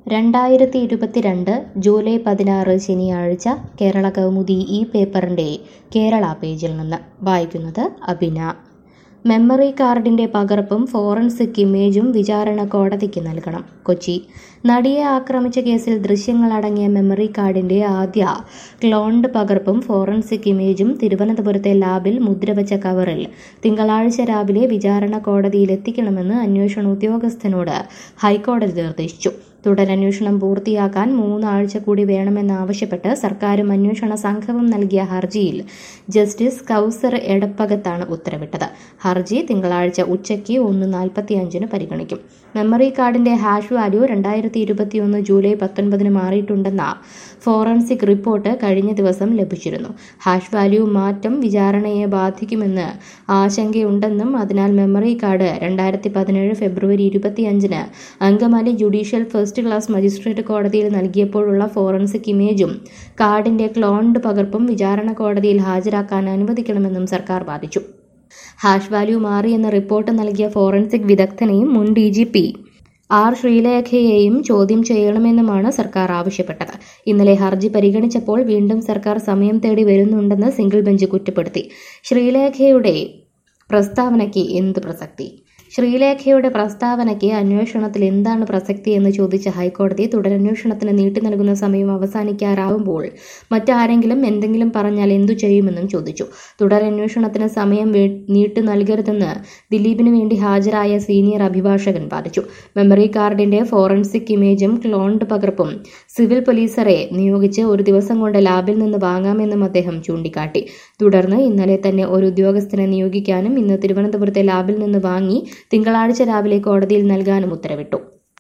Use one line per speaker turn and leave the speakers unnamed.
രണ്ടായിരത്തി ഇരുപത്തിരണ്ട് ജൂലൈ പതിനാറ് ശനിയാഴ്ച കേരള കൗമുദി ഈ പേപ്പറിൻ്റെ കേരള പേജിൽ നിന്ന് വായിക്കുന്നത് അബിന മെമ്മറി കാർഡിന്റെ പകർപ്പും ഫോറൻസിക് ഇമേജും വിചാരണ കോടതിക്ക് നൽകണം കൊച്ചി നടിയെ ആക്രമിച്ച കേസിൽ ദൃശ്യങ്ങളടങ്ങിയ മെമ്മറി കാർഡിന്റെ ആദ്യ ക്ലോൺഡ് പകർപ്പും ഫോറൻസിക് ഇമേജും തിരുവനന്തപുരത്തെ ലാബിൽ മുദ്രവച്ച കവറിൽ തിങ്കളാഴ്ച രാവിലെ വിചാരണ കോടതിയിൽ എത്തിക്കണമെന്ന് അന്വേഷണ ഉദ്യോഗസ്ഥനോട് ഹൈക്കോടതി നിർദ്ദേശിച്ചു തുടരന്വേഷണം പൂർത്തിയാക്കാൻ മൂന്നാഴ്ച കൂടി വേണമെന്നാവശ്യപ്പെട്ട് സർക്കാരും അന്വേഷണ സംഘവും നൽകിയ ഹർജിയിൽ ജസ്റ്റിസ് കൗസർ എടപ്പകത്താണ് ഉത്തരവിട്ടത് ഹർജി തിങ്കളാഴ്ച ഉച്ചയ്ക്ക് ഒന്ന് നാൽപ്പത്തിയഞ്ചിന് പരിഗണിക്കും മെമ്മറി കാർഡിന്റെ ഹാഷ് വാല്യൂ രണ്ടായിരത്തി ഇരുപത്തിയൊന്ന് ജൂലൈ പത്തൊൻപതിന് മാറിയിട്ടുണ്ടെന്ന ഫോറൻസിക് റിപ്പോർട്ട് കഴിഞ്ഞ ദിവസം ലഭിച്ചിരുന്നു ഹാഷ് വാല്യൂ മാറ്റം വിചാരണയെ ബാധിക്കുമെന്ന് ആശങ്കയുണ്ടെന്നും അതിനാൽ മെമ്മറി കാർഡ് രണ്ടായിരത്തി പതിനേഴ് ഫെബ്രുവരി ഇരുപത്തിയഞ്ചിന് Angamaly judicial first class magistrate കോടതിയിൽ നൽകിയപ്പോഴുള്ള ഫോറൻസിക് ഇമേജും കാർഡിന്റെ ക്ലോൺഡ് പകർപ്പും വിചാരണ കോടതിയിൽ ഹാജരാക്കാൻ അനുവദിക്കണമെന്നും സർക്കാർ വാദിച്ചു ഹാഷ് വാല്യൂ മാറിയെന്ന റിപ്പോർട്ട് നൽകിയ ഫോറൻസിക് വിദഗ്ധനെയും മുൻ ഡി ജി പി ആർ ശ്രീലേഖയെയും ചോദ്യം ചെയ്യണമെന്നുമാണ് സർക്കാർ ആവശ്യപ്പെട്ടത് ഇന്നലെ ഹർജി പരിഗണിച്ചപ്പോൾ വീണ്ടും സർക്കാർ സമയം തേടി വരുന്നുണ്ടെന്ന് സിംഗിൾ ബെഞ്ച് കുറ്റപ്പെടുത്തി ശ്രീലേഖയുടെ പ്രസ്താവനയ്ക്ക് എന്ത് പ്രസക്തി ശ്രീലേഖയുടെ പ്രസ്താവനയ്ക്ക് അന്വേഷണത്തിൽ എന്താണ് പ്രസക്തി എന്ന് ചോദിച്ച ഹൈക്കോടതി തുടരന്വേഷണത്തിന് നീട്ടി നൽകുന്ന സമയം അവസാനിക്കാറാവുമ്പോൾ മറ്റാരെങ്കിലും എന്തെങ്കിലും പറഞ്ഞാൽ എന്തു ചെയ്യുമെന്നും ചോദിച്ചു തുടരന്വേഷണത്തിന് സമയം നീട്ടി നൽകരുതെന്ന് ദിലീപിന് വേണ്ടി ഹാജരായ സീനിയർ അഭിഭാഷകൻ വാദിച്ചു മെമ്മറി കാർഡിന്റെ ഫോറൻസിക് ഇമേജും ക്ലോൺഡ് പകർപ്പും സിവിൽ പോലീസറെ നിയോഗിച്ച് ഒരു ദിവസം കൊണ്ട് ലാബിൽ നിന്ന് വാങ്ങാമെന്നും അദ്ദേഹം ചൂണ്ടിക്കാട്ടി തുടർന്ന് ഇന്നലെ തന്നെ ഒരു ഉദ്യോഗസ്ഥനെ നിയോഗിക്കാനും ഇന്ന് തിരുവനന്തപുരത്തെ ലാബിൽ നിന്ന് വാങ്ങി തിങ്കളാഴ്ച രാവിലെ കോടതിയിൽ നൽകാനും ഉത്തരവിട്ടു